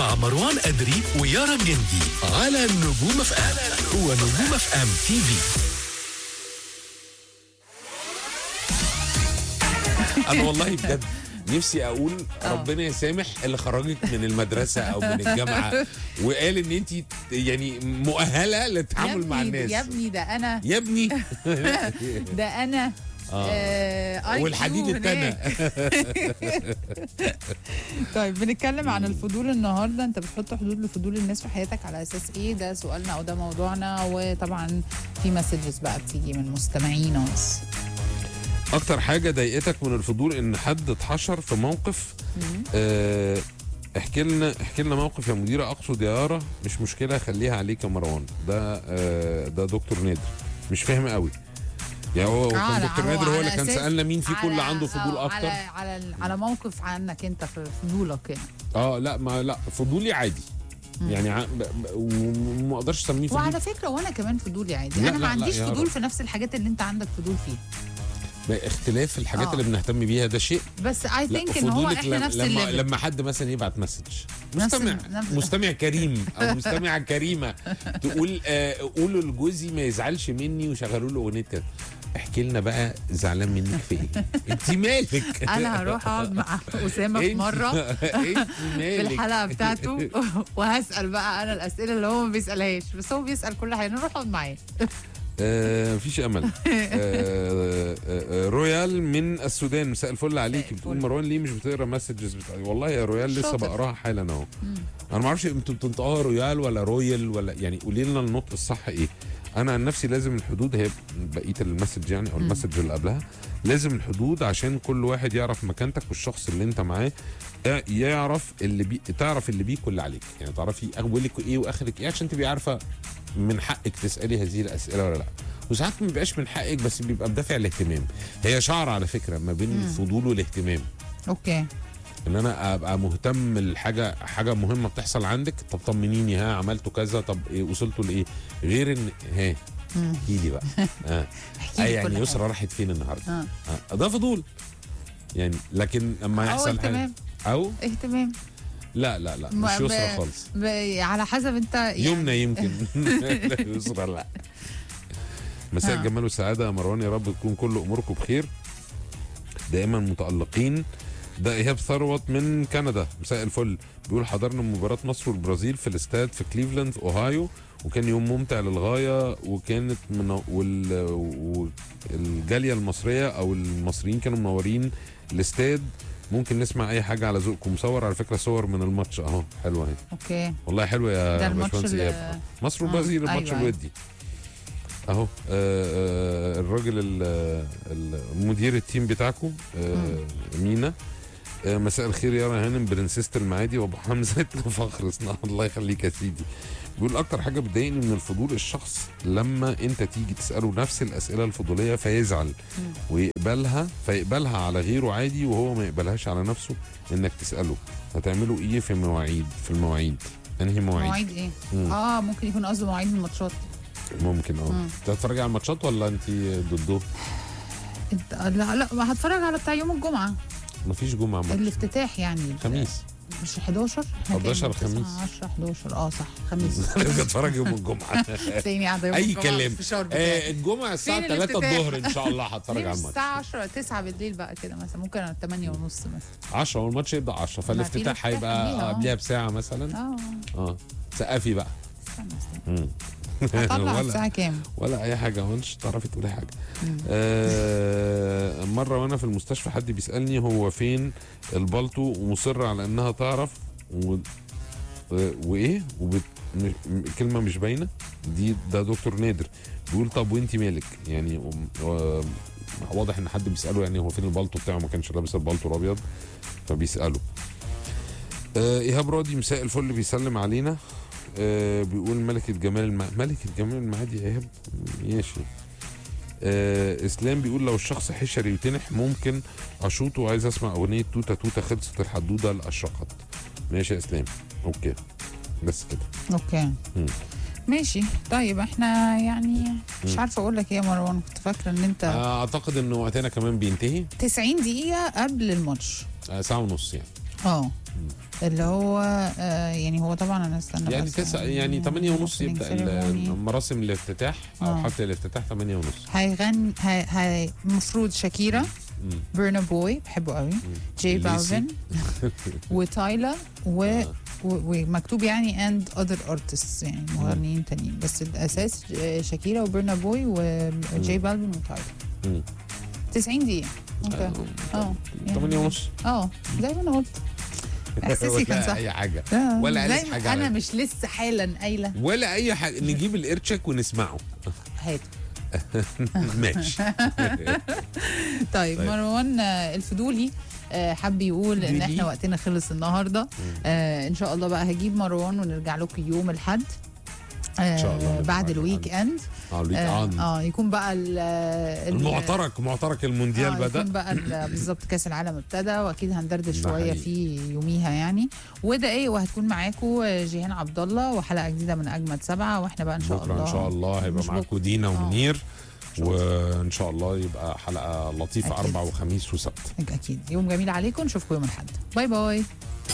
مع مروان أدري ويارا جندي على نجوم اف ام ونجوم اف ام تي في انا والله بجد نفسي اقول ربنا يسامح اللي خرجك من المدرسه او من الجامعه وقال ان انت يعني مؤهله للتعامل مع الناس يا ابني ده انا يا ابني ده انا آه IQ والحديد هناك. التانى طيب بنتكلم عن الفضول النهارده انت بتحط حدود لفضول الناس في حياتك على اساس ايه ده سؤالنا او ده موضوعنا وطبعا في مسجز بقى بتيجي من مستمعينا بس اكتر حاجه ضايقتك من الفضول ان حد اتحشر في موقف آه، احكي لنا احكي لنا موقف يا مديره اقصد يا يارا مش مشكله خليها عليك يا مروان ده آه، ده دكتور نادر مش فاهم قوي يعني هو كان على- دكتور هو نادر هو على اللي كان أساس- سالنا مين فيكم اللي على- عنده فضول آه، اكتر على على على موقف عنك انت في فضولك يعني اه لا ما لا فضولي عادي يعني ع- ب- ب- وما اقدرش اسميه فضول وعلى فكره وانا كمان فضولي عادي لا، انا ما لا، لا، عنديش يا فضول رب. في نفس الحاجات اللي انت عندك فضول فيها اختلاف الحاجات آه. اللي بنهتم بيها ده شيء بس اي لا ثينك ان هو فضولك احنا لم- نفس لما الليفل لما حد مثلا يبعت مسج نفس مستمع ال- نفس- مستمع كريم او مستمعه كريمه تقول آه قولوا لجوزي ما يزعلش مني وشغلوا له اغنيه كده احكي لنا بقى زعلان منك في ايه انت مالك انا هروح اقعد مع اسامه في انت- مره انت في مالك الحلقه بتاعته وهسال بقى انا الاسئله اللي هو ما بيسالهاش بس هو بيسال كل حاجه نروح اقعد معاه آه مفيش امل آه آه رويال من السودان مساء الفل عليك مساء بتقول الفل. مروان ليه مش بتقرا مسجز بتاعتي والله يا رويال لسه شاطر. بقراها حالا اهو انا ما اعرفش انتوا بتنطقوها رويال ولا رويال ولا يعني قولي لنا النطق الصح ايه انا عن نفسي لازم الحدود هي بقيه المسج يعني او المسج اللي قبلها لازم الحدود عشان كل واحد يعرف مكانتك والشخص اللي انت معاه يعرف اللي بي تعرف اللي بيك واللي عليك يعني تعرفي اولك ايه واخرك ايه عشان تبقي عارفه من حقك تسالي هذه الاسئله ولا لا وساعات ما بيبقاش من حقك بس بيبقى بدافع الاهتمام هي شعر على فكره ما بين الفضول والاهتمام اوكي ان انا ابقى مهتم لحاجه حاجه مهمه بتحصل عندك طب طمنيني ها عملتوا كذا طب إيه وصلتوا لايه غير ان ها احكي لي بقى اه احكي أي لي يعني كل يسرا حاجة. راحت فين النهارده آه. آه. ده فضول يعني لكن لما او يحصل حاجه اهتمام او اهتمام لا لا لا ما- مش يسرا ب- خالص ب... على حسب انت يعني يمنى يمكن لا يسرا لا مساء آه. الجمال والسعاده يا مروان يا رب تكون كل اموركم بخير دائما متالقين ده ايهاب ثروت من كندا مساء الفل بيقول حضرنا مباراه مصر والبرازيل في الاستاد في كليفلاند في اوهايو وكان يوم ممتع للغايه وكانت من وال... والجاليه المصريه او المصريين كانوا منورين الاستاد ممكن نسمع اي حاجه على ذوقكم مصور على فكره صور من الماتش اهو حلوه اهي اوكي والله حلوه يا ده الماتش باشمهندس اللي- ايهاب مصر آه، والبرازيل الماتش أيوة، الودي اهو آه، آه، الراجل ال- ال- مدير التيم بتاعكم آه، مينا آه، مساء الخير يا هانم برنسيسة المعادي وابو حمزه فخر صناعه الله يخليك يا سيدي بيقول اكتر حاجه بتضايقني من الفضول الشخص لما انت تيجي تساله نفس الاسئله الفضوليه فيزعل ويقبلها فيقبلها على غيره عادي وهو ما يقبلهاش على نفسه انك تساله هتعملوا ايه في مواعيد في المواعيد انهي مواعيد مواعيد ايه؟ مم. اه ممكن يكون قصده مواعيد الماتشات ممكن اه مم. انت هتتفرجي على الماتشات ولا انت ضده؟ انت لا لا ما هتفرج على بتاع يوم الجمعه مفيش جمعه ماتش الافتتاح يعني خميس مش 11 إحنا كام؟ 11 تسعة، خميس. 10 11 اه صح خميس بتتفرج يوم الجمعه تلاقيني قاعده يوم اي الجمعة كلام في الفشار آه بتاعي الجمعه الساعه فين 3 الافتتاح؟ الظهر ان شاء الله هتفرج ليه على مش الماتش الساعة 10 9 بالليل بقى كده مثلا ممكن 8 ونص مثلا 10 والماتش يبدا 10 فالافتتاح الافتتاح هيبقى قبليها، آه. قبلها بساعه مثلا اه اه سقفي بقى استنى استنى مم. هطلع ولا الساعة كام؟ ولا اي حاجه هو مش تعرفي تقولي حاجه آه مره وانا في المستشفى حد بيسالني هو فين البلطو ومصر على انها تعرف و... آه، وايه وبت... م... م- كلمه مش باينه دي ده دكتور نادر بيقول طب وانت مالك يعني أم- آه، واضح ان حد بيساله يعني هو فين البلطو بتاعه ما كانش لابس البلطو الابيض فبيساله آه ايهاب راضي مساء الفل بيسلم علينا آه بيقول ملكة جمال الم... ملكة جمال المعادي يا ايهاب ماشي آه اسلام بيقول لو الشخص حشري وتنح ممكن اشوطه وعايز اسمع اغنيه توته توته خلصت الحدوده الاشرقت ماشي يا اسلام اوكي بس كده اوكي مم. ماشي طيب احنا يعني مش عارفه اقول لك ايه يا مروان كنت فاكره ان انت آه اعتقد ان وقتنا كمان بينتهي 90 دقيقه قبل الماتش آه ساعه ونص يعني اه اللي هو آه يعني هو طبعا انا استنى يعني بس تسع يعني 8 ونص opening يبدا ال- ceremony. مراسم الافتتاح او آه. حفل الافتتاح 8 ونص هيغني هي هي المفروض شاكيرا بيرنا بوي بحبه قوي جي ليسي. بالفن وتايلا و آه. و- ومكتوب يعني اند اذر ارتست يعني مغنيين تانيين بس الاساس آه، شاكيرا وبرنا بوي وجي بالفن وتايلا مم. 90 دقيقة اوكي اه 8 ونص اه زي ما انا قلت احساسي كان ولا صح اي حاجه آه، ولا قالت زي ما حاجة انا على- مش لسه حالا قايله ولا اي حاجه نجيب القرشك ونسمعه هات ماشي طيب, طيب. مروان آه، الفضولي آه، حب يقول ان فضولي. احنا وقتنا خلص النهارده آه ان شاء الله بقى هجيب مروان ونرجع لكم يوم الاحد إن شاء الله آه نبقى بعد بعد الويك اند اه الويك اه, آن. آه يكون بقى ال- ال- المعترك معترك المونديال آه بدا يكون بقى ال- بالظبط كاس العالم ابتدى واكيد هندردش ده شويه حقيقي. فيه يوميها يعني وده ايه وهتكون معاكم جيهان عبد الله وحلقه جديده من اجمد سبعه واحنا بقى ان شاء بكره الله ان شاء الله هيبقى مش معاكم بكرة. دينا آه. ومنير وان شاء الله يبقى حلقه لطيفه أكيد. اربع وخميس وسبت اكيد يوم جميل عليكم نشوفكم يوم الاحد باي باي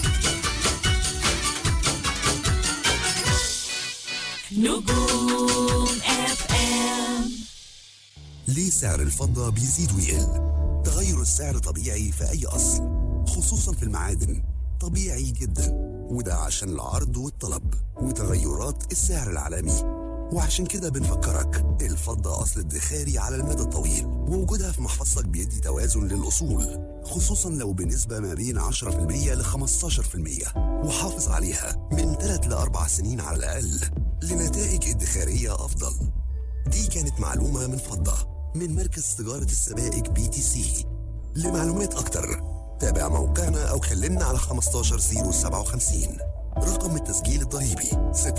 نجوم اف ام ليه سعر الفضة بيزيد ويقل؟ تغير السعر طبيعي في أي أصل خصوصا في المعادن طبيعي جدا وده عشان العرض والطلب وتغيرات السعر العالمي وعشان كده بنفكرك الفضة أصل ادخاري على المدى الطويل ووجودها في محفظتك بيدي توازن للأصول خصوصا لو بنسبة ما بين 10% ل 15% وحافظ عليها من 3 ل 4 سنين على الأقل لنتائج ادخارية أفضل دي كانت معلومة من فضة من مركز تجارة السبائك بي تي سي لمعلومات أكتر تابع موقعنا أو كلمنا على 15057 رقم التسجيل الضريبي 6